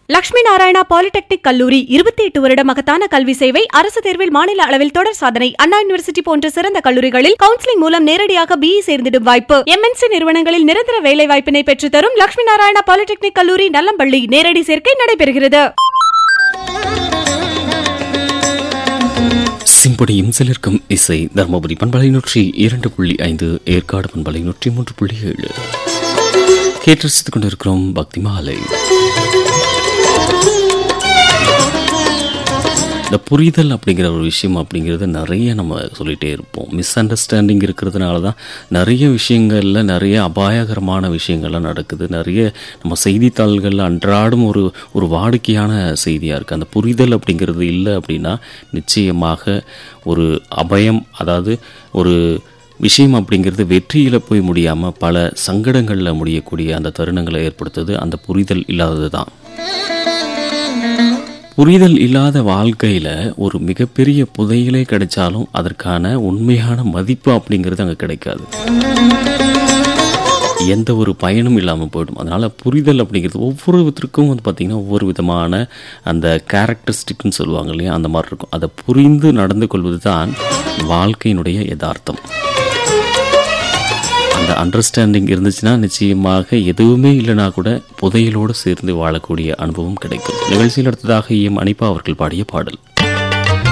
Lakshmi Narayana polytechnic கல்லூரி இருபத்தி எட்டு வருட மகத்தான கல்வி சேவை அரசு தேர்வில் மாநில அளவில் தொடர் சாதனை அண்ணா யூனிவர்சிட்டி போன்ற சிறந்த கல்லூரிகளில் கவுன்சிலிங் மூலம் நேரடியாக பிஇ சேர்ந்திடும் வாய்ப்பு எம்என்சி நிறுவனங்களில் நிரந்தர வேலை வாய்ப்பினை பெற்றுத்தரும் லட்சுமி நாராயணா பாலிடெக்னிக் கல்லூரி நல்லம்பள்ளி நேரடி சேர்க்கை நடைபெறுகிறது சிம்படியும் சிலிர்க்கும் இசை தர்மபுரி பண்பலை நூற்றி இரண்டு புள்ளி ஐந்து ஏற்காடு பண்பலை நூற்றி மூன்று புள்ளி ஏழு கேட்டு ரசித்துக் கொண்டிருக்கிறோம் பக்தி மாலை இந்த புரிதல் அப்படிங்கிற ஒரு விஷயம் அப்படிங்கிறது நிறைய நம்ம சொல்லிகிட்டே இருப்போம் மிஸ் அண்டர்ஸ்டாண்டிங் இருக்கிறதுனால தான் நிறைய விஷயங்களில் நிறைய அபாயகரமான விஷயங்கள்லாம் நடக்குது நிறைய நம்ம செய்தித்தாள்களில் அன்றாடம் ஒரு ஒரு வாடிக்கையான செய்தியாக இருக்குது அந்த புரிதல் அப்படிங்கிறது இல்லை அப்படின்னா நிச்சயமாக ஒரு அபயம் அதாவது ஒரு விஷயம் அப்படிங்கிறது வெற்றியில் போய் முடியாமல் பல சங்கடங்களில் முடியக்கூடிய அந்த தருணங்களை ஏற்படுத்துது அந்த புரிதல் இல்லாதது தான் புரிதல் இல்லாத வாழ்க்கையில் ஒரு மிகப்பெரிய புதையலே கிடைச்சாலும் அதற்கான உண்மையான மதிப்பு அப்படிங்கிறது அங்கே கிடைக்காது எந்த ஒரு பயனும் இல்லாமல் போயிடும் அதனால் புரிதல் அப்படிங்கிறது ஒவ்வொருத்தருக்கும் வந்து பார்த்திங்கன்னா ஒவ்வொரு விதமான அந்த கேரக்டரிஸ்டிக்னு சொல்லுவாங்க இல்லையா அந்த மாதிரி இருக்கும் அதை புரிந்து நடந்து கொள்வது தான் வாழ்க்கையினுடைய யதார்த்தம் அந்த அண்டர்ஸ்டாண்டிங் இருந்துச்சுன்னா நிச்சயமாக எதுவுமே இல்லைனா கூட புதையலோடு சேர்ந்து வாழக்கூடிய அனுபவம் கிடைக்கும் நிகழ்ச்சியில் அடுத்ததாக எம் அனிப்பா அவர்கள் பாடிய பாடல்